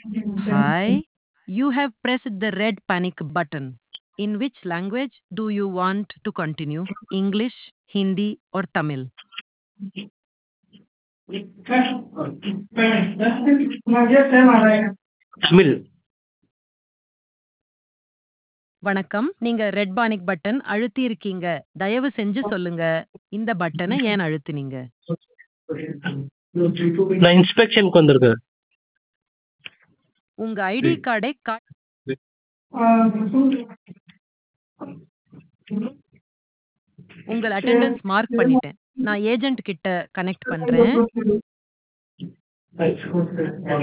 Hi. You have pressed the red panic button. In which language do you want to continue? English, Hindi, or Tamil? Tamil வணக்கம் நீங்க red panic button அழுத்தி இருக்கீங்க தயவு செஞ்சு சொல்லுங்க இந்த பட்டனை ஏன் அழுத்துனீங்க நான் இன்ஸ்பெக்ஷனுக்கு வந்திருக்கேன் உங்க ஐடி கார்டை கா உங்கள் அட்டெண்டன்ஸ் மார்க் பண்ணிட்டேன் நான் ஏஜென்ட் கிட்ட கனெக்ட் பண்றேன்